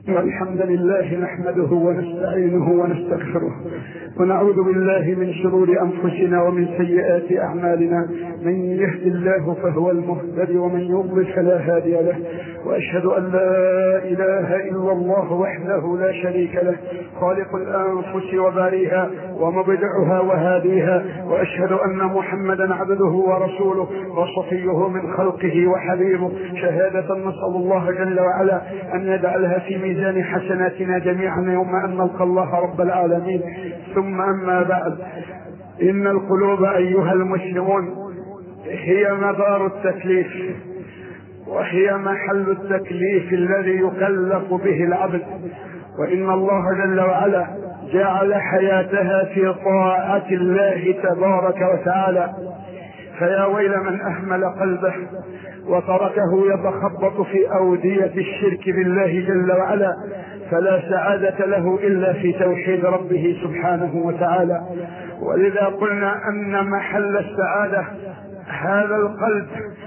الحمد لله نحمده ونستعينه ونستغفره ونعوذ بالله من شرور انفسنا ومن سيئات اعمالنا من يهد الله فهو المهتدي ومن يضلل فلا هادي له واشهد ان لا اله الا الله وحده لا شريك له خالق الانفس وباريها ومبدعها وهاديها واشهد ان محمدا عبده ورسوله وصفيه من خلقه وحبيبه شهاده نسال الله جل وعلا ان يجعلها في ميزان حسناتنا جميعا يوم ان نلقى الله رب العالمين ثم اما بعد ان القلوب ايها المسلمون هي مدار التكليف وهي محل التكليف الذي يكلف به العبد وان الله جل وعلا جعل حياتها في طاعه الله تبارك وتعالى فيا ويل من اهمل قلبه وتركه يتخبط في اوديه الشرك بالله جل وعلا فلا سعاده له الا في توحيد ربه سبحانه وتعالى ولذا قلنا ان محل السعاده هذا القلب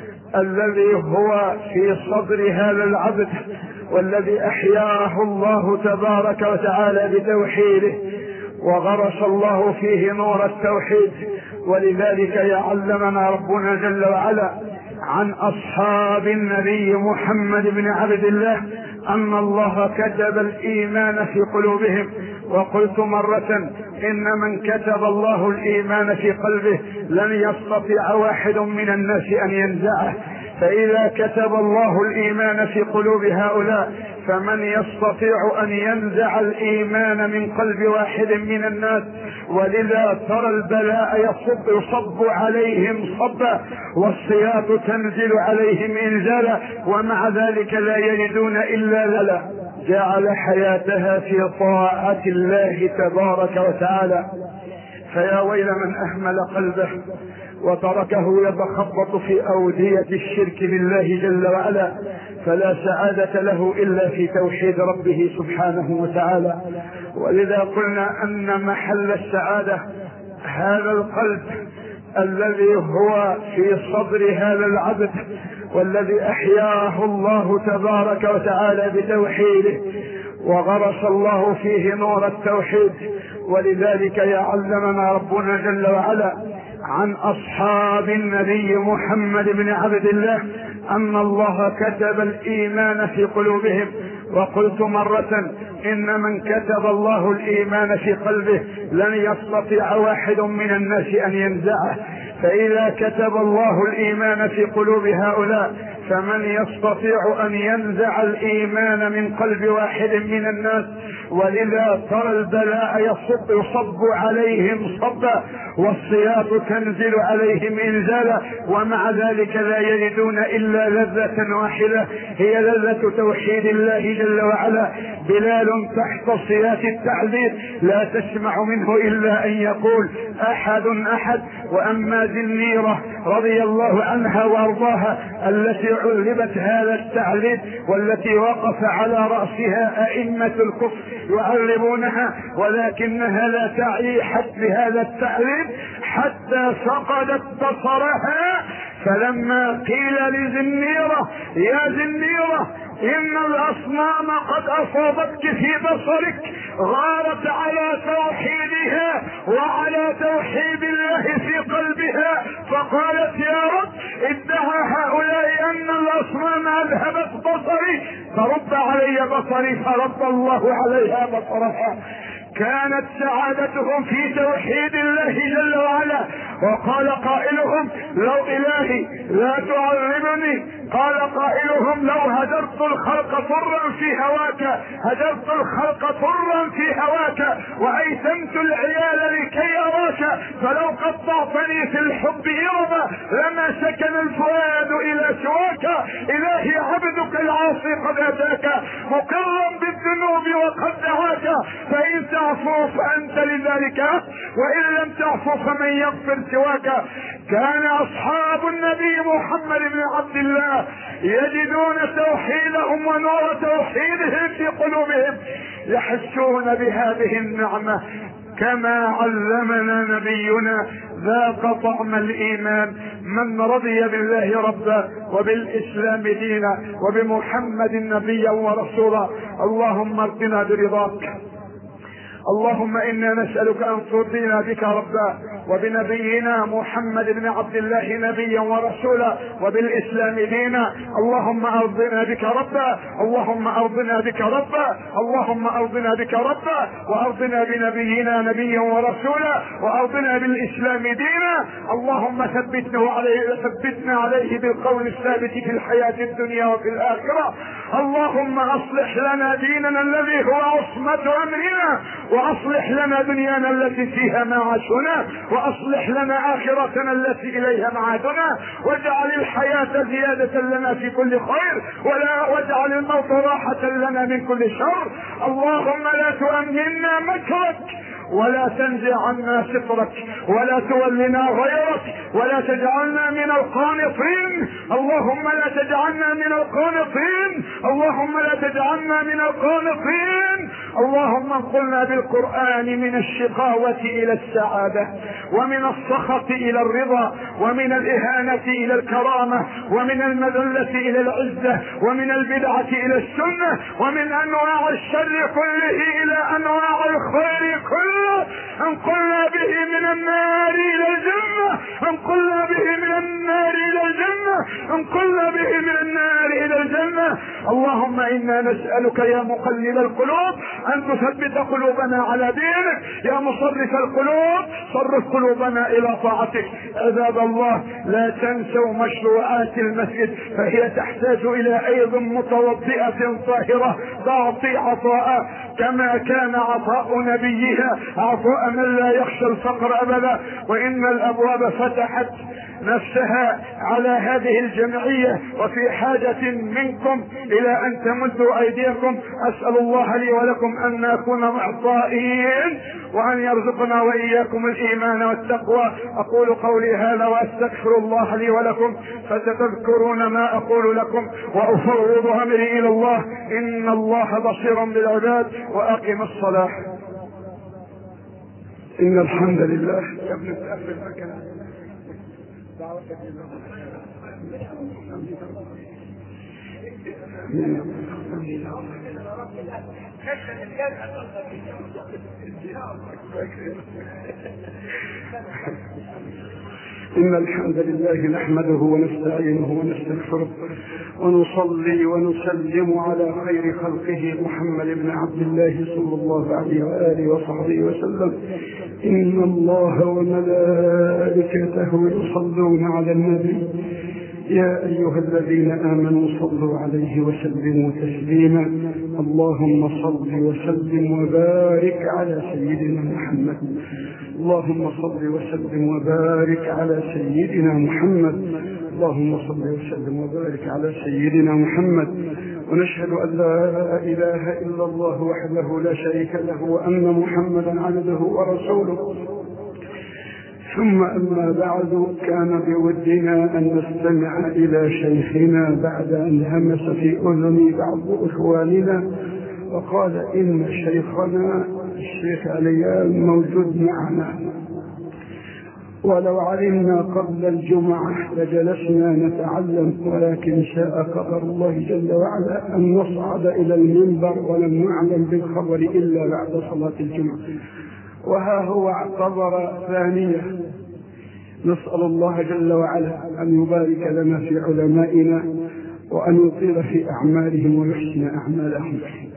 الذي هو في صدر هذا العبد والذي احياه الله تبارك وتعالى بتوحيده وغرس الله فيه نور التوحيد ولذلك يعلمنا ربنا جل وعلا عن اصحاب النبي محمد بن عبد الله ان الله كتب الايمان في قلوبهم وقلت مرة ان من كتب الله الايمان في قلبه لن يستطيع واحد من الناس ان ينزعه فاذا كتب الله الايمان في قلوب هؤلاء فمن يستطيع ان ينزع الايمان من قلب واحد من الناس ولذا ترى البلاء يصب يصب عليهم صبا والسياط تنزل عليهم انزالا ومع ذلك لا يجدون الا للا جعل حياتها في طاعه الله تبارك وتعالى فيا ويل من اهمل قلبه وتركه يتخبط في اوديه الشرك بالله جل وعلا فلا سعاده له الا في توحيد ربه سبحانه وتعالى ولذا قلنا ان محل السعاده هذا القلب الذي هو في صدر هذا العبد والذي احياه الله تبارك وتعالى بتوحيده وغرس الله فيه نور التوحيد ولذلك يعلمنا ربنا جل وعلا عن اصحاب النبي محمد بن عبد الله ان الله كتب الايمان في قلوبهم وقلت مرة ان من كتب الله الايمان في قلبه لن يستطيع واحد من الناس ان ينزعه فاذا كتب الله الايمان في قلوب هؤلاء فمن يستطيع ان ينزع الايمان من قلب واحد من الناس ولذا ترى البلاء يصب يصب عليهم صبا والسياط تنزل عليهم انزالا ومع ذلك لا يجدون الا لذة واحدة هي لذة توحيد الله جل وعلا بلال تحت صياط التعذيب لا تسمع منه الا ان يقول احد احد واما ذي النيرة رضي الله عنها وارضاها التي عذبت هذا التعذيب والتي وقف على رأسها ائمة الكفر يعذبونها ولكنها لا تعي حد هذا التعذيب حتى فقدت بصرها فلما قيل لزنيرة يا زنيرة ان الاصنام قد اصابتك في بصرك غارت على توحيدها وعلى توحيد الله في قلبها فقالت يا رب ادعى هؤلاء ان الاصنام اذهبت بصري فرد علي بصري فرد الله عليها بصرها كانت سعادتهم في توحيد الله جل وعلا وقال قائلهم لو الهي لا تعذبني قال قائلهم لو هدرت الخلق طرا في هواك هدرت الخلق طرا في هواك وايتمت العيال لكي اراك فلو قطعتني في الحب ارما لما سكن الفؤاد الى سواك الهي عبدك العاصي قد اتاك مقرا بالذنوب وقد دعاك فان تعفو فانت لذلك وان لم تعفو فمن يغفر سواك كان اصحاب النبي محمد بن عبد الله يجدون توحيدهم ونور توحيدهم في قلوبهم يحسون بهذه النعمة كما علمنا نبينا ذاق طعم الايمان من رضي بالله ربا وبالاسلام دينا وبمحمد نبيا ورسولا اللهم ارضنا برضاك اللهم انا نسالك ان ترضينا بك ربا وبنبينا محمد بن عبد الله نبيا ورسولا وبالاسلام دينا اللهم ارضنا بك ربا اللهم ارضنا بك ربا اللهم ارضنا بك ربا وارضنا بنبينا نبيا ورسولا وارضنا بالاسلام دينا اللهم ثبتنا عليه ثبتنا عليه بالقول الثابت في الحياه الدنيا وفي الاخره اللهم اصلح لنا ديننا الذي هو عصمه امرنا واصلح لنا دنيانا التي فيها معاشنا واصلح لنا اخرتنا التي اليها معادنا واجعل الحياة زيادة لنا في كل خير ولا واجعل الموت راحة لنا من كل شر اللهم لا تؤمنا مكرك ولا تنزع عنا سترك ولا تولنا غيرك ولا تجعلنا من القانطين اللهم لا تجعلنا من القانطين اللهم لا تجعلنا من القانطين اللهم انقلنا بالقرآن من الشقاوة إلى السعادة ومن السخط إلى الرضا ومن الإهانة إلى الكرامة ومن المذلة إلى العزة ومن البدعة إلى السنة ومن أنواع الشر كله إلى أنواع الخير كله انقلنا به من النار إلى الجنة انقلنا به من النار إلى الجنة انقلنا به من النار إلى الجنة اللهم إنا نسألك يا مقلب القلوب ان تثبت قلوبنا على دينك يا مصرف القلوب صرف قلوبنا الى طاعتك عباد الله لا تنسوا مشروعات المسجد فهي تحتاج الى ايضا متوضئة طاهرة تعطي عطاء كما كان عطاء نبيها عطاء من لا يخشى الفقر ابدا وان الابواب فتحت نفسها على هذه الجمعية وفي حاجة منكم الى ان تمدوا ايديكم اسأل الله لي ولكم ان نكون معطائين وان يرزقنا واياكم الايمان والتقوى اقول قولي هذا واستغفر الله لي ولكم فستذكرون ما اقول لكم وافوض امري الى الله ان الله بصير بالعباد واقم الصلاه ان الحمد لله يا ابن إن الحمد لله نحمده ونستعينه ونستغفره ونصلي ونسلم على خير خلقه محمد بن عبد الله صلى الله عليه وآله وصحبه وسلم إن الله وملائكته يصلون على النبي يا أيها الذين آمنوا صلوا عليه وسلموا تسليما اللهم صل وسلم وبارك على سيدنا محمد اللهم صل وسلم وبارك على سيدنا محمد اللهم صل وسلم وبارك على سيدنا محمد ونشهد أن لا إله إلا الله وحده لا شريك له وأن محمدا عبده ورسوله ثم أما بعد كان بودنا أن نستمع إلى شيخنا بعد أن همس في أذني بعض إخواننا وقال إن شيخنا الشيخ عليان موجود معنا ولو علمنا قبل الجمعة لجلسنا نتعلم ولكن شاء قدر الله جل وعلا أن نصعد إلى المنبر ولم نعلم بالخبر إلا بعد صلاة الجمعة وها هو اعتبر ثانية نسأل الله جل وعلا أن يبارك لنا في علمائنا وأن يطيل في أعمالهم ويحسن أعمالهم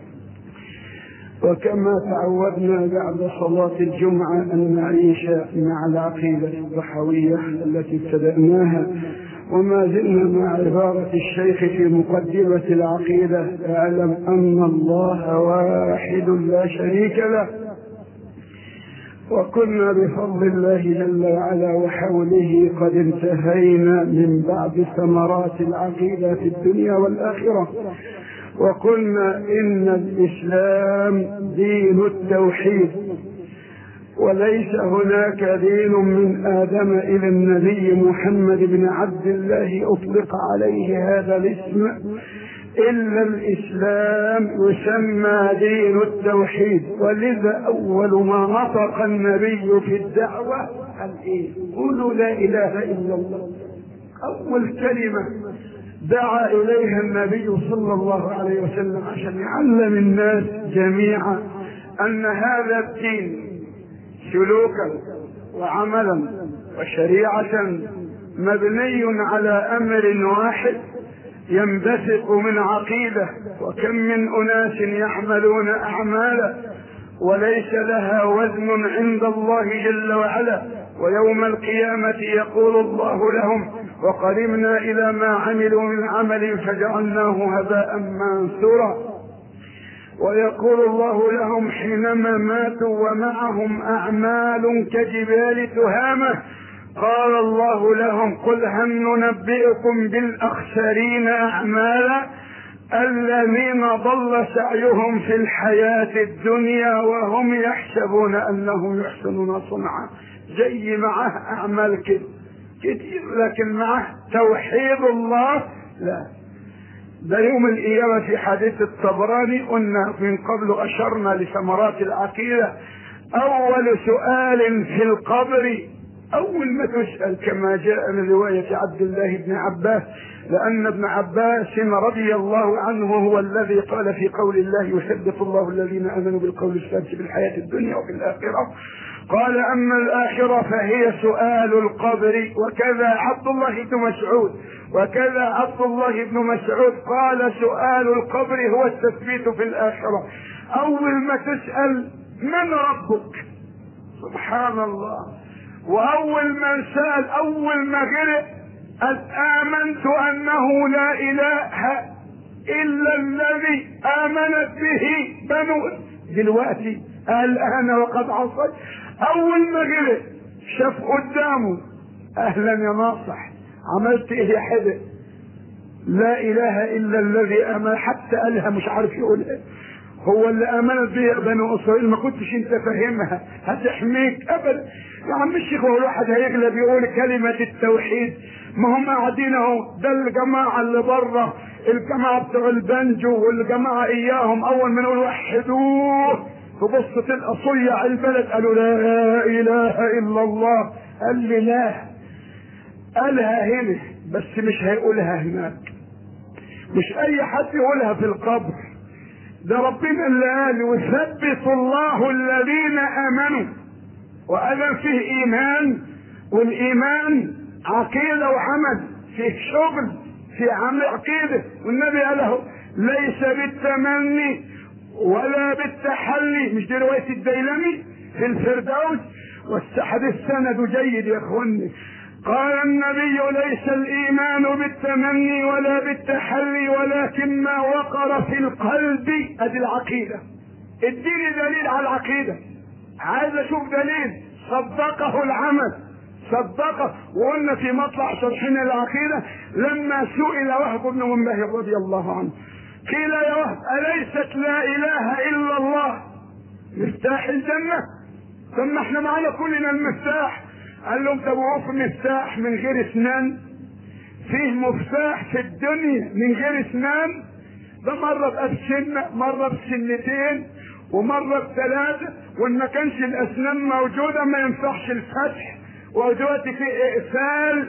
وكما تعودنا بعد صلاة الجمعة أن نعيش مع العقيدة الضحوية التي ابتدأناها وما زلنا مع عبارة الشيخ في مقدمة العقيدة اعلم أن الله واحد لا شريك له وكنا بفضل الله جل وعلا وحوله قد انتهينا من بعض ثمرات العقيدة في الدنيا والآخرة وقلنا إن الإسلام دين التوحيد وليس هناك دين من آدم إلى النبي محمد بن عبد الله أطلق عليه هذا الاسم إلا الإسلام يسمى دين التوحيد ولذا أول ما نطق النبي في الدعوة قال إيه؟ قولوا لا إله إلا الله أول كلمة دعا إليها النبي صلى الله عليه وسلم عشان يعلم الناس جميعا أن هذا الدين سلوكا وعملا وشريعة مبني على أمر واحد ينبثق من عقيدة وكم من أناس يعملون أعمالا وليس لها وزن عند الله جل وعلا ويوم القيامة يقول الله لهم وقدمنا إلى ما عملوا من عمل فجعلناه هباء منثورا ويقول الله لهم حينما ماتوا ومعهم أعمال كجبال تهامة قال الله لهم قل هل ننبئكم بالاخسرين اعمالا الذين ضل سعيهم في الحياة الدنيا وهم يحسبون انهم يحسنون صنعا زي معه اعمال كده كتير لكن معه توحيد الله لا ده يوم القيامة في حديث الطبراني قلنا من قبل أشرنا لثمرات العقيدة أول سؤال في القبر أول ما تسأل كما جاء من رواية عبد الله بن عباس لأن ابن عباس رضي الله عنه هو الذي قال في قول الله يثبت الله الذين آمنوا بالقول الثابت في الحياة الدنيا وفي الآخرة قال أما الآخرة فهي سؤال القبر وكذا عبد الله بن مسعود وكذا عبد الله بن مسعود قال سؤال القبر هو التثبيت في الآخرة أول ما تسأل من ربك سبحان الله واول من سال اول ما غرق قد امنت انه لا اله الا الذي امنت به بنو دلوقتي الان وقد عصيت اول ما غرق شاف قدامه اهلا يا ناصح عملت ايه يا حدق لا اله الا الذي امن حتى قالها مش عارف يقولها هو اللي امنت به بنو اسرائيل ما كنتش انت فاهمها هتحميك ابدا يا عم الشيخ هو الواحد هيغلب يقول كلمة التوحيد ما هم قاعدين اهو ده الجماعة اللي بره الجماعة بتوع البنجو والجماعة اياهم اول ما نقول وحدوه تبص تلقى صيع البلد قالوا لا اله الا الله قال لي لا قالها هنا بس مش هيقولها هناك مش اي حد يقولها في القبر ده ربنا اللي قال يثبت الله الذين امنوا وأذن فيه إيمان والإيمان عقيدة وعمل فيه شغل في عمل عقيدة والنبي قاله ليس بالتمني ولا بالتحلي مش دي رواية الديلمي في الفردوس والحديث سند جيد يا اخواني قال النبي ليس الايمان بالتمني ولا بالتحلي ولكن ما وقر في القلب ادي العقيده اديني دليل على العقيده عايز اشوف دليل صدقه العمل صدقه وقلنا في مطلع شرحنا العقيدة لما سئل وهب بن منبه رضي الله عنه قيل يا وهب أليست لا إله إلا الله مفتاح الجنة ثم احنا معنا كلنا المفتاح قال لهم طب وقف مفتاح من غير اسنان فيه مفتاح في الدنيا من غير اسنان ده مرة بأبسنة مرة بسنتين ومرة بثلاثة وان ما كانش الاسنان موجودة ما ينفعش الفتح ودلوقتي في اقفال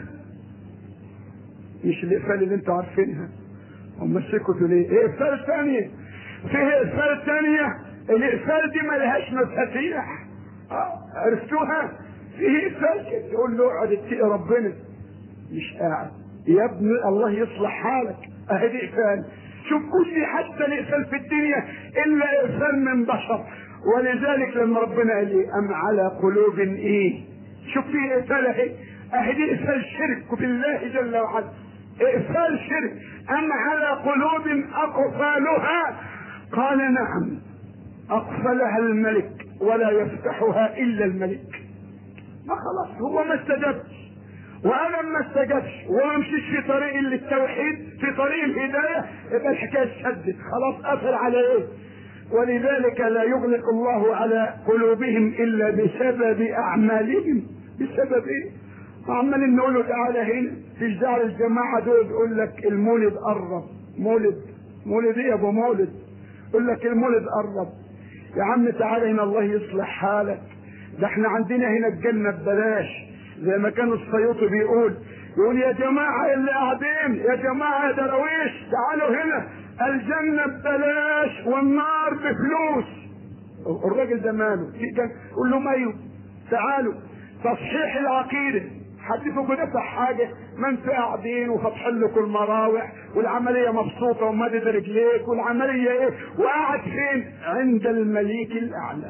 مش الاقفال اللي انتوا عارفينها هم سكتوا ليه؟ اقفال ثانية فيه اقفال ثانية الاقفال دي ملهاش مفاتيح اه عرفتوها؟ فيه اقفال كده تقول له اقعد اتقي ربنا مش قاعد يا ابني الله يصلح حالك اهي اقفال شوف كل حتى الاقفال في الدنيا الا اقفال من بشر ولذلك لما ربنا قال لي ام على قلوب ايه شوف في اقفال اهي اهي اقفال شرك بالله جل وعلا اقفال شرك ام على قلوب اقفالها قال نعم اقفلها الملك ولا يفتحها الا الملك ما خلاص هو ما استجابش وانا ما استجبش وما مشيش في طريق التوحيد في طريق الهدايه يبقى الحكايه اتشدت خلاص قفل على ايه؟ ولذلك لا يغلق الله على قلوبهم الا بسبب اعمالهم بسبب ايه؟ عمالين نقول له تعالى هنا في دعوه الجماعه دول يقول لك المولد قرب مولد مولد ايه يا ابو مولد يقول لك المولد قرب يا عم تعالى هنا الله يصلح حالك ده احنا عندنا هنا الجنه ببلاش زي ما كان السيوطي بيقول يقول يا جماعه اللي قاعدين يا جماعه يا درويش تعالوا هنا الجنه ببلاش والنار بفلوس الراجل ده ماله قول له ايوه تعالوا تصحيح العقيده حدثوا كده حاجه ما انتوا قاعدين وفاتحين لكم المراوح والعمليه مبسوطه ومدد رجليك والعمليه ايه وقاعد فين عند المليك الاعلى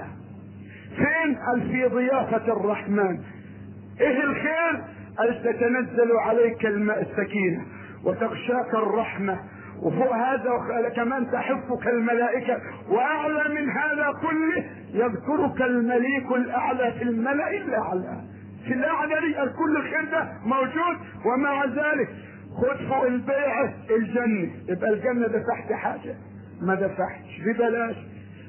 فين قال في ضيافه الرحمن ايه الخير قال تتنزل عليك الماء السكينه وتغشاك الرحمه وفوق هذا كمان تحفك الملائكة وأعلى من هذا كله يذكرك المليك الأعلى في الملأ الأعلى في الأعلى دي كل الخير ده موجود ومع ذلك خد فوق البيعة الجنة يبقى الجنة دفعت حاجة ما دفعتش ببلاش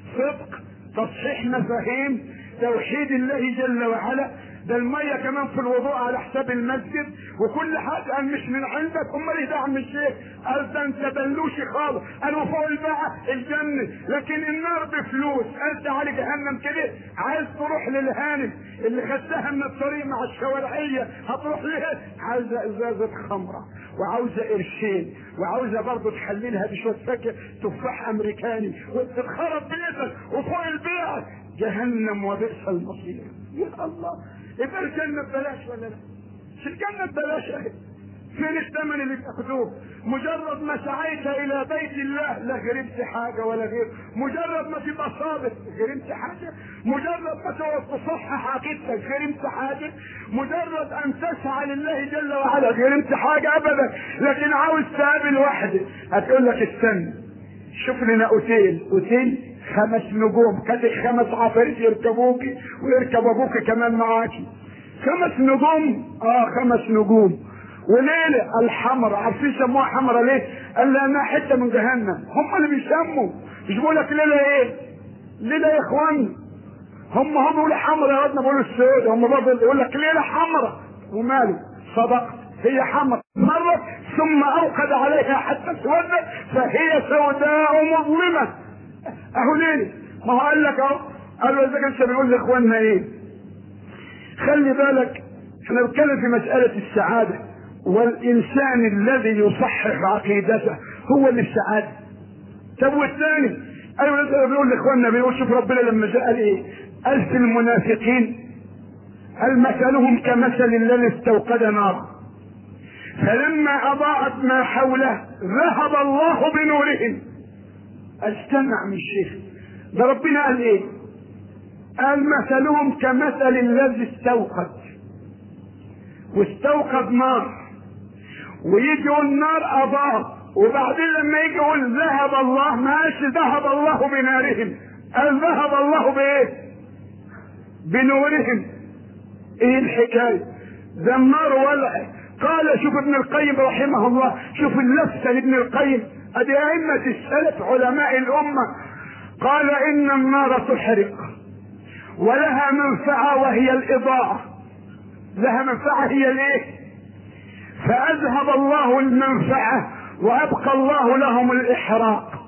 صدق تصحيح مفاهيم توحيد الله جل وعلا ده الميه كمان في الوضوء على حساب المسجد وكل حاجه قال مش من عندك امال ايه ده يا عم الشيخ قال ده انت بلوشي خالص قال وفوق الباعة الجنه لكن النار بفلوس قال تعالى جهنم كده عايز تروح للهانم اللي خدتها من الطريق مع الشوارعيه هتروح ليه عايزه ازازه خمره وعاوزه قرشين وعاوزه برضه تحللها بشويه فاكهه تفاح امريكاني وتتخرب بيتك وفوق البيعة جهنم وبئس المصير يا الله يبقى الجنة ببلاش ولا لا؟ مش الجنة ببلاش اهي فين الثمن اللي بتاخدوه؟ مجرد ما سعيت الى بيت الله لا غرمت حاجه ولا غير، مجرد ما تبقى صادق غرمت حاجه، مجرد ما تقعد تصحح عقيدتك غرمت حاجه، مجرد ان تسعى لله جل وعلا غرمت حاجه ابدا، لكن عاوز تقابل واحده هتقول لك استنى شوف لنا اوتيل، اوتيل خمس نجوم كاتك خمس عفاريت يركبوكي ويركب ابوك كمان معاكي خمس نجوم اه خمس نجوم وليلة الحمرة عارفين سموها حمرة ليه؟ قال لانها حتة من جهنم هم اللي بيسموا مش بيقول لك ليلة ايه؟ ليلة يا اخوان هم هم بيقولوا حمرا يا ودنا بيقولوا السود هم برضه يقول لك ليلة حمرا وماله صدقت هي حمرا مرة ثم اوقد عليها حتى اسودت فهي سوداء مظلمة اهو ليه ما هو قال لك اهو قالوا اذا كان بيقول لاخواننا ايه خلي بالك احنا بنتكلم في مسألة السعادة والإنسان الذي يصحح عقيدته هو اللي السعادة طب والثاني أيوة لسه بيقول لإخواننا بيقول شوف ربنا لما جاء قال إيه؟ قال في المنافقين قال مثلهم كمثل الذي استوقد نارا فلما أضاءت ما حوله ذهب الله بنورهم استمع من الشيخ ده ربنا قال ايه قال مثلهم كمثل الذي استوقد واستوقد نار ويجي النار اضاء وبعدين لما يجي يقول ذهب الله ماشي ذهب الله بنارهم قال ذهب الله بايه بنورهم ايه الحكايه ده النار ولع قال شوف ابن القيم رحمه الله شوف اللفه لابن القيم ادي ائمة السلف علماء الامة قال ان النار تحرق ولها منفعة وهي الاضاءة لها منفعة هي الايه فاذهب الله المنفعة وابقى الله لهم الاحراق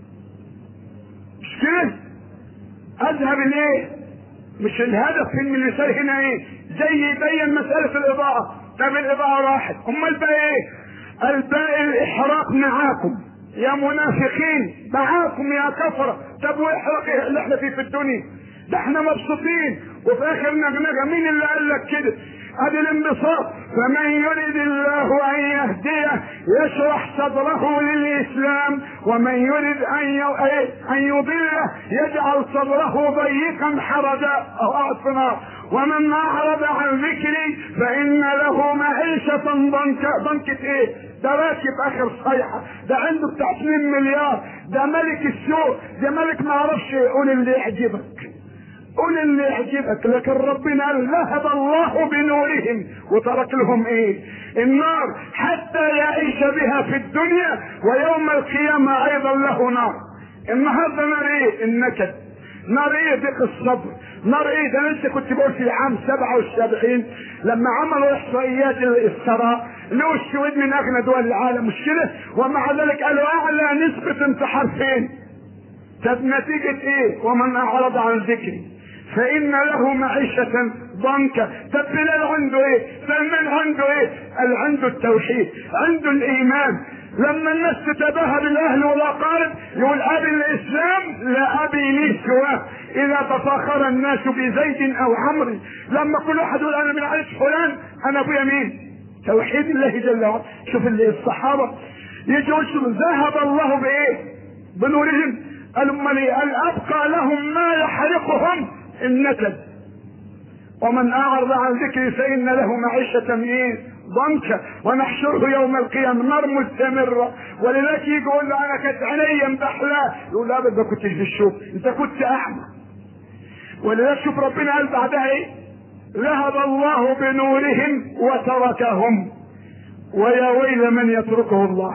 مش كده اذهب الايه مش الهدف من المثال هنا ايه زي يبين مسألة الاضاءة طب الاضاءة راحت امال بقى ايه الباقي الاحراق معاكم يا منافقين معاكم يا كفرة طب واحرق اللي احنا فيه في الدنيا ده احنا مبسوطين وفي اخر نغنغه مين اللي قال لك كده ادي الانبساط فمن يريد الله ان يهديه يشرح صدره للاسلام ومن يريد ان ان يضله يجعل صدره ضيقا حرجا او قاعد في نار ومن اعرض عن ذكري فان له معيشه ضنكا ضنكه ايه ده راكب اخر صيحه ده عنده بتاع 2 مليار ده ملك السوق ده ملك ما اعرفش قول اللي يعجبك قول اللي يعجبك لكن ربنا قال ذهب الله بنورهم وترك لهم ايه النار حتى يعيش بها في الدنيا ويوم القيامة ايضا له نار النهاردة نار ايه النكد نار ايه ضيق الصبر نار ايه ده أنا لسه كنت بقول في عام 77 لما عملوا احصائيات الثراء لقوا السويد من اغنى دول العالم مش كده ومع ذلك قالوا اعلى نسبة انتحار فين طب نتيجة ايه ومن اعرض عن ذكري فان له معيشة ضنكا طب بلال عنده ايه سلمان عنده ايه قال عنده التوحيد عنده الايمان لما الناس تتباهى بالاهل والاقارب يقول ابي الاسلام لا ابي لي سواه اذا تفاخر الناس بزيد او عمرو لما كل واحد يقول انا من عائله فلان انا ابويا مين توحيد الله جل وعلا شوف اللي الصحابه يجوا ذهب الله بايه بنورهم قال امال ايه قال ابقى لهم ما يحرقهم النكد ومن اعرض عن ذكري فان له معيشه ايه ضنكا ونحشره يوم القيامة نار مستمرة ولذلك يجي يقول له انا كانت عينيا مبحلاه يقول له ابدا ما كنتش بالشوف انت كنت اعمى ولذلك شوف ربنا قال بعدها ايه ذهب الله بنورهم وتركهم ويا ويل من يتركه الله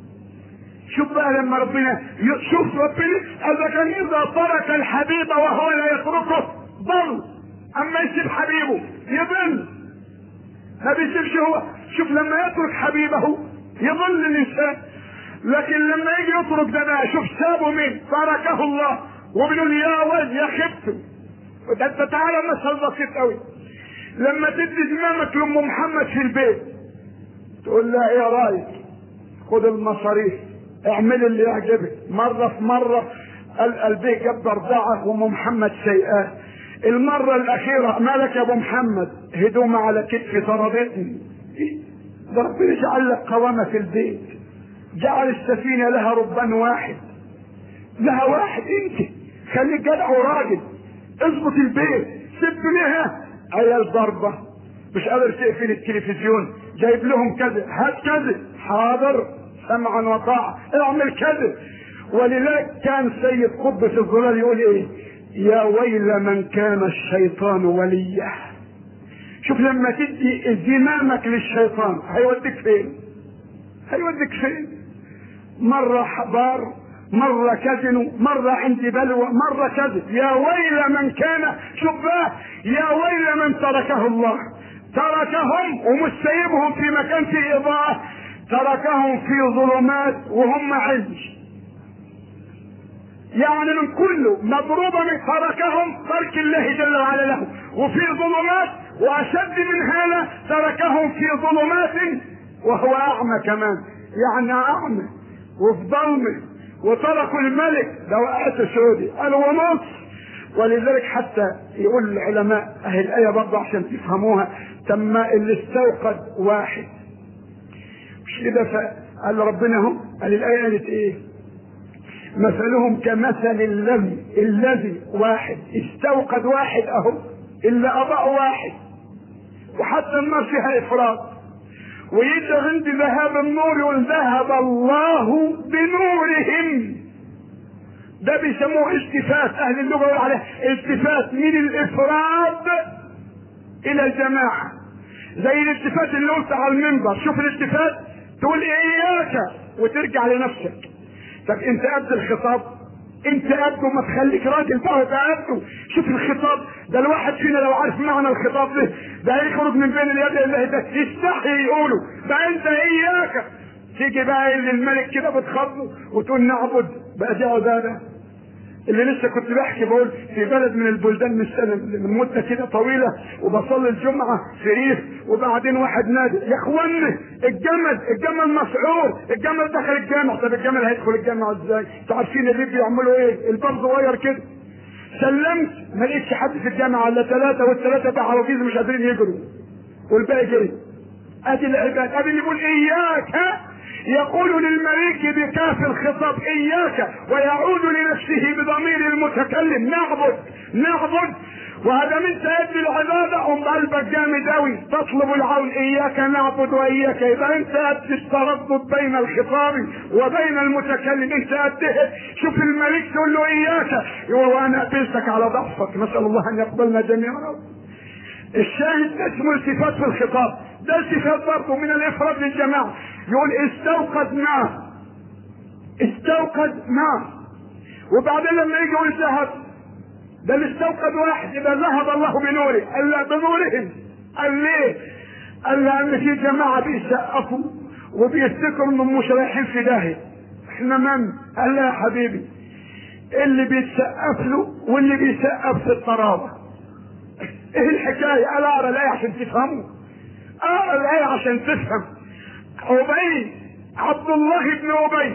شوف بقى لما ربنا شوف ربنا قال كان اذا ترك الحبيب وهو لا يتركه ضل اما يسيب حبيبه يضل ما بيسيبش هو شوف لما يترك حبيبه يضل الانسان لكن لما يجي يترك ده بقى شوف سابه مين تركه الله وبيقول يا ولد يا خبت ده انت تعالى مثل بسيط قوي لما تدي زمامك لام محمد في البيت تقول لها ايه رايك خد المصاريف اعمل اللي يعجبك مره في مره البيت جاب ضعف وام محمد سيئات المرة الأخيرة مالك يا أبو محمد هدوم على كتفي ضربتني ده ربنا جعل لك قوامة في البيت جعل السفينة لها ربان واحد لها واحد انت خليك جدع وراجل اظبط البيت سيب لها عيال ضربة مش قادر تقفل التلفزيون جايب لهم كذا هات كذا حاضر سمعا وطاعة اعمل كذا ولذلك كان سيد قطب في الظلال يقول ايه يا ويل من كان الشيطان وليه شوف لما تدي زمامك للشيطان هيوديك فين هيوديك فين مرة حبار مرة كذنوا مرة عندي بلوى مرة كذب يا ويل من كان شوف بقى يا ويل من تركه الله تركهم ومش سايبهم في مكان فيه إضاءة تركهم في ظلمات وهم عز يعني من كله مضروبة من تركهم ترك الله جل وعلا له وفي ظلمات واشد من هذا تركهم في ظلمات وهو اعمى كمان يعني اعمى وفي ظلمه وتركوا الملك ده وقعت سعودي قالوا ونص ولذلك حتى يقول العلماء اهي الايه برضه عشان تفهموها تم اللي استوقد واحد مش كده فقال ربنا هم قال الايه قالت ايه مثلهم كمثل الذي الذي واحد استوقد واحد اهو الا اضاء واحد وحتى النار فيها افراط ويجي عند ذهاب النور يقول ذهب الله بنورهم ده بيسموه التفات اهل اللغه يقول عليه التفات من الافراد الى الجماعه زي الالتفات اللي قلت على المنبر شوف الالتفات تقول اياك وترجع لنفسك طب انت قد الخطاب انت قده ما تخليك راجل بقى يبقى قده شوف الخطاب ده الواحد فينا لو عارف معنى الخطاب ده ده هيخرج من بين اليد الله ده يستحي يقوله ده انت اياك تيجي بقى اللي الملك كده بتخضه وتقول نعبد بقى دي عباده اللي لسه كنت بحكي بقول في بلد من البلدان من سنه من مده كده طويله وبصلي الجمعه في ريف وبعدين واحد نادي يا اخوانا الجمل الجمل مسعور الجمل دخل الجامع طب الجمل هيدخل الجامع ازاي؟ انتوا عارفين الريف بيعملوا ايه؟ الباب صغير كده سلمت ما لقيتش حد في الجامعه الا ثلاثه والثلاثه بقى عواجيز مش قادرين يجروا والباقي جري ادي العباد ادي اللي بيقول اياك ها يقول للملك بكاف الخطاب اياك ويعود لنفسه بضمير المتكلم نعبد نعبد وهذا من تأدي العبادة أم قلبك جامد أوي تطلب العون إياك نعبد وإياك يبقى أنت أدي التردد بين الخطاب وبين المتكلم أنت أديه شوف الملك تقول له إياك يقول وأنا قبلتك على ضعفك نسأل الله أن يقبلنا جميعا الشاهد ده اسمه التفات في الخطاب ده التفات برضه من الافراد للجماعه يقول استوقد نار استوقد نار وبعدين لما يجي يقول ذهب ده اللي استوقد واحد يبقى ذهب الله بنوره قال لا بنورهم قال ليه؟ قال لان في جماعه بيسقفوا وبيفتكروا انهم مش رايحين في داهيه احنا من؟ قال لا يا حبيبي اللي بيتسقف له واللي بيسقف في الطراوه ايه الحكايه؟ قال اقرا الايه عشان تفهموا اقرا الايه عشان تفهم ابي عبد الله بن ابي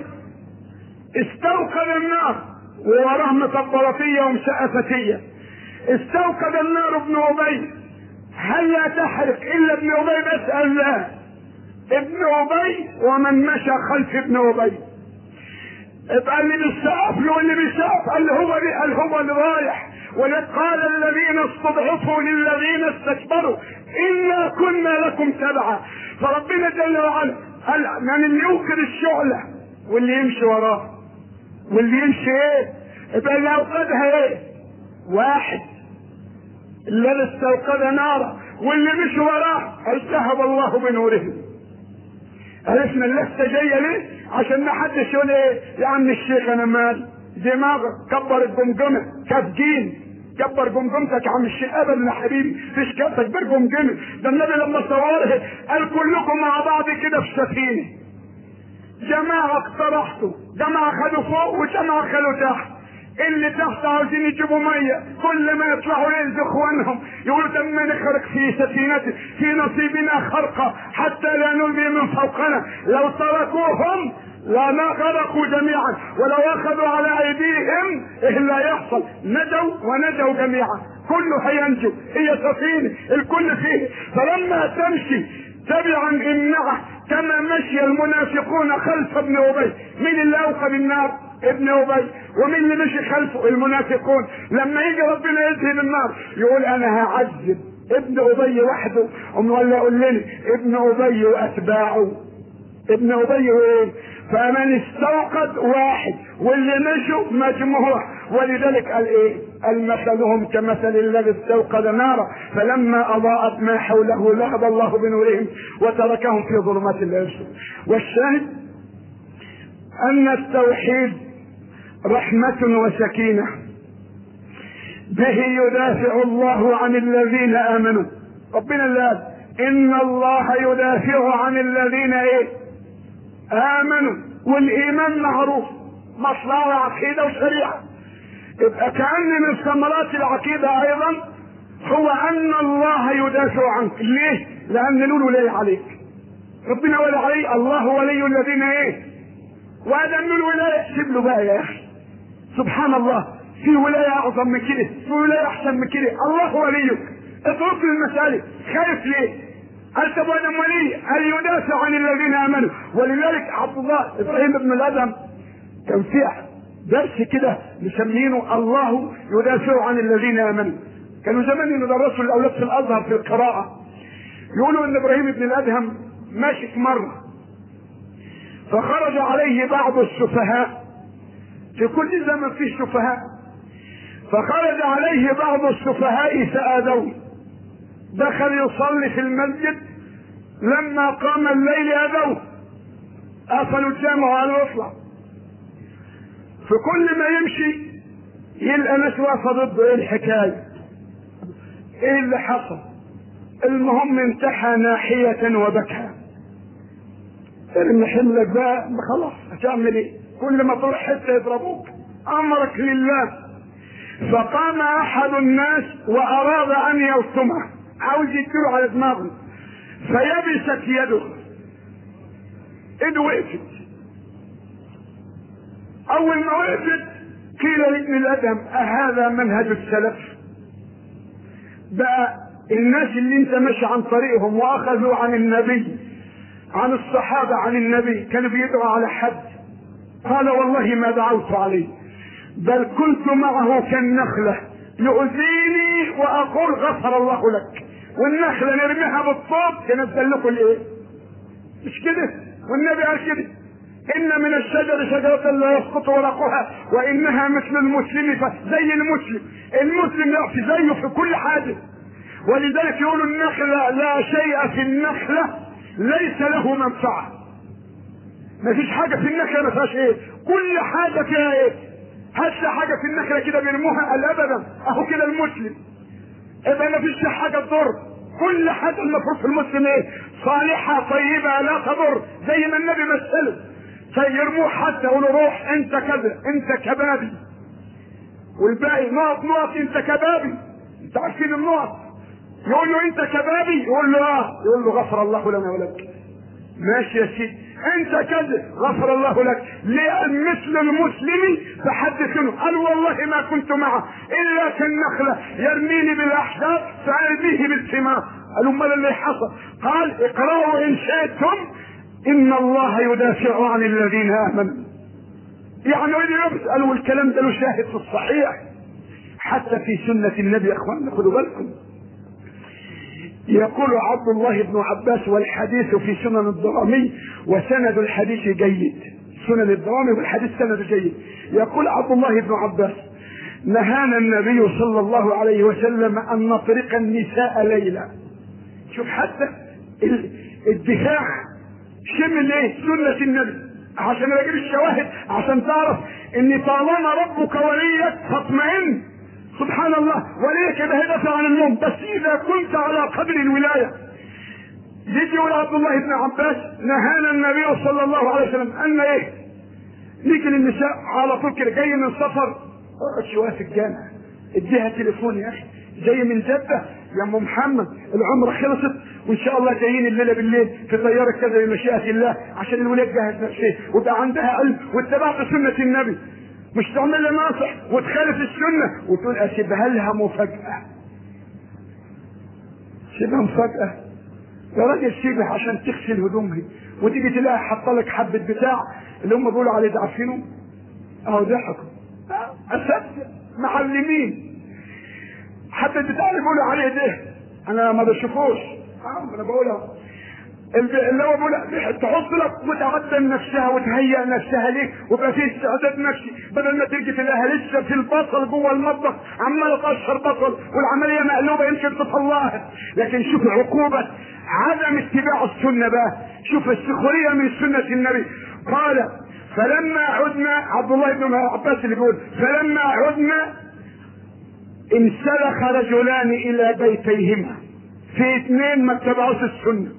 استوقد النار ووراه مطبرتيه ومسقفتيه استوقد النار ابن ابي هل لا تحرق الا ابن ابي بس قال لا ابن ابي ومن مشى خلف ابن ابي يبقى اللي بيسقف له واللي بيسقف قال هو قال هو اللي رايح ولذ قال الذين استضعفوا للذين استكبروا انا كنا لكم تبعا فربنا جل وعلا قال من اللي يوقد الشعله واللي يمشي وراه واللي يمشي ايه يبقى اللي اوقدها ايه واحد الذي استوقد نارا واللي مشي وراه ذهب الله بنورهم عرفنا اللفته جايه ليه؟ عشان ما حدش يقول ايه يا عم الشيخ انا مال دماغك كبر الجمجمه كاف جيم كبر جمجمتك يا عم الشيخ ابدا يا حبيبي فيش كاف تكبير جمجمه ده النبي لما صوره قال كلكم مع بعض كده في سفينه جماعه اقترحتوا جماعه خدوا فوق وجماعه خدوا تحت اللي تحت عاوزين يجيبوا ميه كل ما يطلعوا يلزوا اخوانهم يقولوا طب ما نخرق في سفينته في نصيبنا خرقه حتى لا نلقي من فوقنا لو تركوهم لما غرقوا جميعا ولو اخذوا على ايديهم ايه اللي هيحصل نجوا ونجوا جميعا كله هينجو هي سفينه الكل فيه فلما تمشي تبعا امنعه كما مشي المنافقون خلف ابن ابي مين اللي اوقد النار ابن ابي ومين اللي مشي خلفه المنافقون لما يجي ربنا يذهب النار يقول انا هعذب ابن ابي وحده ولا يقول لنا ابن ابي واتباعه ابن ابي وايه فمن استوقد واحد واللي مشوا مجموعة ولذلك قال ايه قال مثلهم كمثل الذي استوقد نارا فلما اضاءت ما حوله ذهب الله بنورهم وتركهم في ظلمات لا يبصرون والشاهد ان التوحيد رحمة وسكينة به يدافع الله عن الذين امنوا ربنا اللي قال ان الله يدافع عن الذين ايه امنوا والايمان معروف مصلحه وعقيده وشريعه يبقى كان من ثمرات العقيده ايضا هو ان الله يدافع عنك ليه لان له ولايه عليك ربنا ولي عليه الله ولي الذين ايه وادم من الولايه سيب له بقى يا اخي سبحان الله في ولايه اعظم من كده في ولايه احسن من كده الله وليك اترك المساله خايف ليه قال طب انا ولي قال يدافع عن الذين امنوا ولذلك عبد الله ابراهيم بن الادهم كان في درس كده مسمينه الله يدافع عن الذين امنوا كانوا زمان يدرسوا الاولاد في الازهر في القراءه يقولوا ان ابراهيم بن الادهم ماشي في مره فخرج عليه بعض السفهاء في كل زمن فيه سفهاء فخرج عليه بعض السفهاء فآذوه دخل يصلي في المسجد لما قام الليل أذوه قفلوا الجامع على يطلع في كل ما يمشي يلقى ناس واقفه ضده ايه الحكايه؟ ايه اللي حصل؟ المهم انتحى ناحية وبكى. ارمي حملك بقى خلاص هتعمل ايه؟ كل ما تروح حته يضربوك امرك لله فقام احد الناس واراد ان يلطمه عاوز يديله على دماغه فيبست يده ايده وقفت اول ما وقفت قيل لابن الادهم اهذا منهج السلف بقى الناس اللي انت ماشي عن طريقهم واخذوا عن النبي عن الصحابه عن النبي كانوا بيدعوا على حد قال والله ما دعوت عليه بل كنت معه كالنخله يؤذيني واقول غفر الله لك والنخله نرميها بالطوب تنزل لكم الايه؟ مش كده؟ والنبي قال كده ان من الشجر شجره لا يسقط ورقها وانها مثل المسلم زي المسلم المسلم يعطي زيه في كل حاجه ولذلك يقولوا النخله لا شيء في النخله ليس له منفعه ما فيش حاجه في النخله ما فيهاش ايه كل حاجه فيها ايه هسه حاجه في النخله كده بيرموها قال ابدا اهو كده المسلم اذا ما فيش حاجه تضر كل حاجه المفروض في المسلم ايه صالحه طيبه لا تضر زي ما النبي مثله فيرموه حتى يقولوا روح انت كذا انت كبابي والباقي نقط نقط انت كبابي انت عارفين النقط يقول له انت كبابي يقول له اه يقول له غفر الله لنا ولك ماشي يا سيدي انت كذا غفر الله لك لان مثل المسلم فحدثنه قال والله ما كنت معه الا كالنخله يرميني بالاحزاب فارميه بالثمار قالوا امال اللي حصل قال اقرأوا ان شئتم ان الله يدافع عن الذين امنوا يعني قالوا الكلام ده له شاهد في الصحيح حتى في سنة النبي يا اخواننا خدوا بالكم يقول عبد الله بن عباس والحديث في سنن الضرامي وسند الحديث جيد سنن الضرامي والحديث سند جيد يقول عبد الله بن عباس نهانا النبي صلى الله عليه وسلم ان نطرق النساء ليلا شوف حتى الدفاع شمل ايه سنة النبي عشان اجيب الشواهد عشان تعرف ان طالما ربك وليك فاطمئن سبحان الله وليك يبقى هدف عن النوم بس اذا كنت على قدر الولايه يجي يقول عبد الله بن عباس نهانا النبي صلى الله عليه وسلم ان ايه نيجي للنساء على طول كده جاي من سفر اقعد شويه في الجامع اديها تليفون يا اخي جاي من جده يا ام محمد العمره خلصت وان شاء الله جايين الليله بالليل في طياره كذا بمشيئه الله عشان الولاد جهز نفسه ويبقى عندها قلب واتبعت سنه النبي مش تعمل لي ناصح وتخالف السنه وتقول اسيبها لها مفاجاه سيبها مفاجاه يا راجل سيبها عشان تغسل هدومها وتيجي تلاقي حاطه لك حبه بتاع اللي هم بيقولوا عليه ده عارفينه اهو ضحكوا اساتذه معلمين حتى البتاع اللي بيقولوا عليه ده انا ما بشوفوش اه انا بقولها اللي هو بيقول تحط لك وتعدل نفسها وتهيئ نفسها ليك ويبقى في استعداد نفسي بدل ما تيجي تلاقيها لسه في البصل جوه المطبخ عماله تقشر بصل والعمليه مقلوبه يمكن تطلعها لكن شوف عقوبه عدم اتباع السنه بقى شوف السخريه من سنه النبي قال فلما عدنا عبد الله بن عباس اللي بيقول فلما عدنا انسلخ رجلان الى بيتيهما في اثنين ما اتبعوش السنه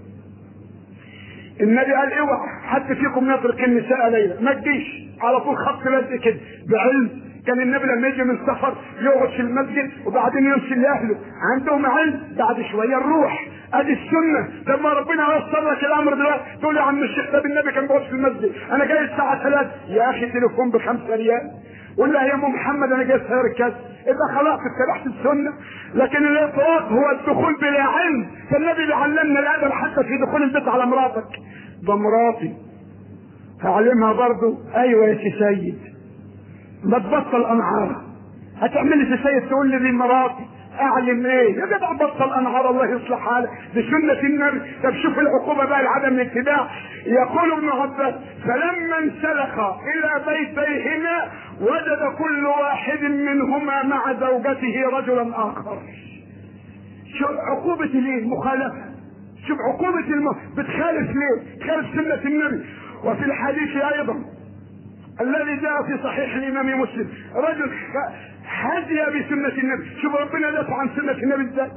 النبي قال اوعى حد فيكم يترك النساء ليلا ما تجيش على طول خط لزق كده بعلم كان النبي لما يجي من السفر يقعد في المسجد وبعدين يرسل لاهله عندهم علم بعد شويه نروح ادي السنه لما ربنا يسر لك الامر دلوقتي تقول يا عم الشيخ ده النبي كان بيقعد في المسجد انا جاي الساعه 3 يا اخي تليفون بخمسة ريال قول لها يا ام محمد انا جاي سهر الكاس يبقى خلاص اتبعت السنه لكن الاطلاق هو الدخول بلا علم فالنبي بيعلمنا الادب حتى في دخول البيت على مراتك ده مراتي هعلمها برضه ايوه يا سي سيد ما تبطل انعاره هتعملي سي سيد تقول لي دي مراتي اعلم ايه يا جدع بطل انهار الله يصلح حالك دي سنة النبي طب شوف العقوبة بقى لعدم الاتباع يقول ابن عباس فلما انسلخ الى بيتيهما وجد كل واحد منهما مع زوجته رجلا اخر شو عقوبة الايه المخالفة شوف عقوبة الم... بتخالف ليه تخالف سنة النبي وفي الحديث ايضا الذي جاء في صحيح الامام مسلم رجل حذي بسنة النبي شوف ربنا دافع عن سنة النبي ازاي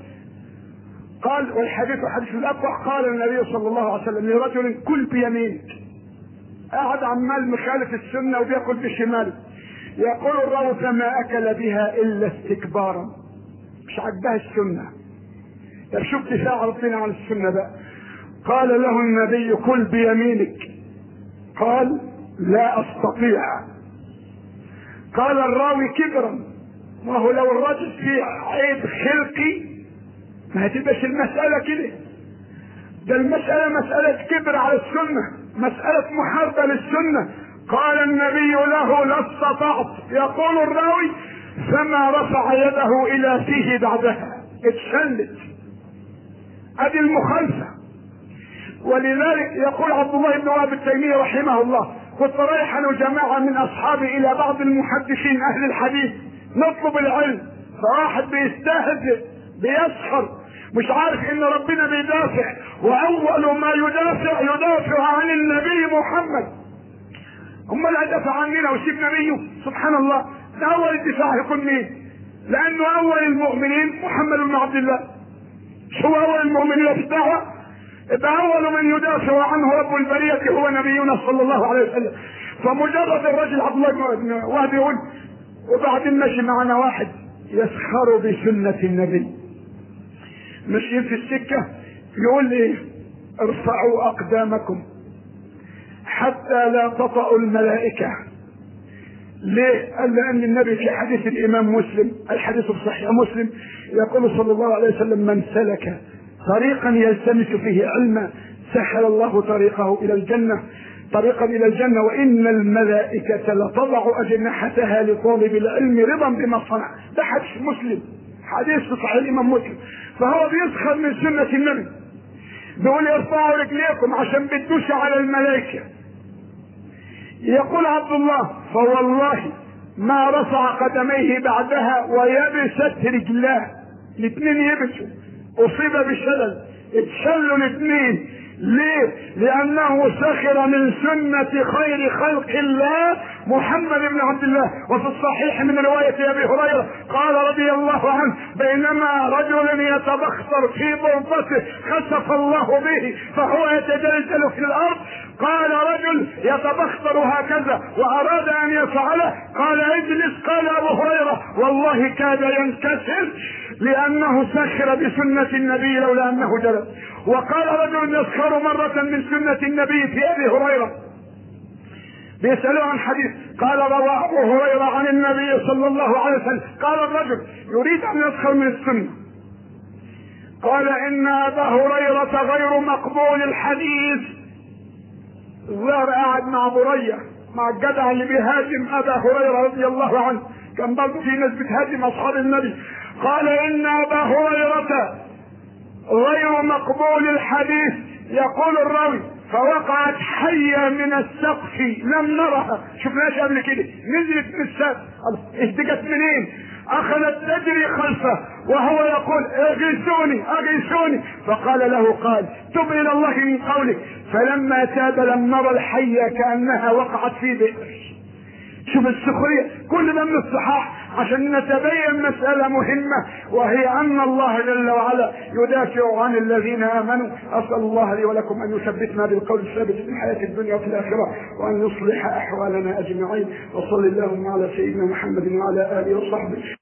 قال والحديث حديث الأقوى قال النبي صلى الله عليه وسلم لرجل كل بيمينك قاعد عمال مخالف السنة وبياكل بشماله يقول الراوي فما أكل بها إلا استكبارا مش عجبها السنة طب شوف دفاع ربنا عن السنة بقى قال له النبي كل بيمينك قال لا أستطيع قال الراوي كبرا ما هو لو الرجل فيه عيب خلقي ما هتبقاش المسألة كده ده المسألة مسألة كبر على السنة مسألة محاربة للسنة قال النبي له لا استطعت يقول الراوي فما رفع يده الى فيه بعدها اتشلت ادي المخالفة ولذلك يقول عبد الله بن وهب التيمي رحمه الله كنت رايح انا وجماعة من اصحابي الى بعض المحدثين اهل الحديث نطلب العلم فواحد بيستهزئ بيسخر مش عارف ان ربنا بيدافع واول ما يدافع يدافع عن النبي محمد امال هيدافع عننا ويسيب نبيه سبحان الله اول الدفاع يكون مين لانه اول المؤمنين محمد بن عبد الله مش هو اول المؤمنين في الدعوه يبقى اول من يدافع عنه رب البريه هو نبينا صلى الله عليه وسلم فمجرد الرجل عبد الله بن وهب يقول وبعدين ماشي معنا واحد يسخر بسنه النبي ماشيين في السكه يقول لي ارفعوا اقدامكم حتى لا تطأ الملائكه ليه؟ قال لأن النبي في حديث الإمام مسلم الحديث في صحيح مسلم يقول صلى الله عليه وسلم من سلك طريقا يلتمس فيه علما سهل الله طريقه إلى الجنة طريقا إلى الجنة وإن الملائكة لتضع أجنحتها لطالب العلم رضا بما صنع ده حديث مسلم حديث في صحيح الإمام مسلم فهو بيسخر من سنة النبي بيقول ارفعوا رجليكم عشان بتدوس على الملائكة يقول عبد الله فوالله ما رفع قدميه بعدها ويبست رجلاه الاثنين يبسوا اصيب بشلل اتشلوا الاثنين ليه؟ لأنه سخر من سنة خير خلق الله محمد بن عبد الله وفي الصحيح من رواية أبي هريرة قال رضي الله عنه بينما رجل يتبختر في ضربته خسف الله به فهو يتجلجل في الأرض قال رجل يتبختر هكذا وأراد أن يفعله قال اجلس قال أبو هريرة والله كاد ينكسر لأنه سخر بسنة النبي لولا أنه جلس وقال رجل يسخر مرة من سنة النبي في أبي هريرة بيسألوه عن حديث قال روى أبو هريرة عن النبي صلى الله عليه وسلم قال الرجل يريد أن يسخر من السنة قال إن أبا هريرة غير مقبول الحديث الظاهر قاعد مع برية مع الجدع اللي بيهاجم أبا هريرة رضي الله عنه كان برضه في ناس بتهاجم أصحاب النبي قال إن أبا هريرة غير مقبول الحديث يقول الراوي فوقعت حية من السقف لم نرها شفناش قبل كده نزلت من السقف اهتجت منين اخذت تجري خلفه وهو يقول اغيثوني اغيثوني فقال له قال تب الى الله من قولك فلما تاب لم نرى الحية كأنها وقعت في بئر شوف السخرية كل ده من الصحاح عشان نتبين مسألة مهمة وهي أن الله جل وعلا يدافع عن الذين آمنوا أسأل الله لي ولكم أن يثبتنا بالقول الثابت في الحياة الدنيا وفي الآخرة وأن يصلح أحوالنا أجمعين وصل اللهم على سيدنا محمد وعلى آله وصحبه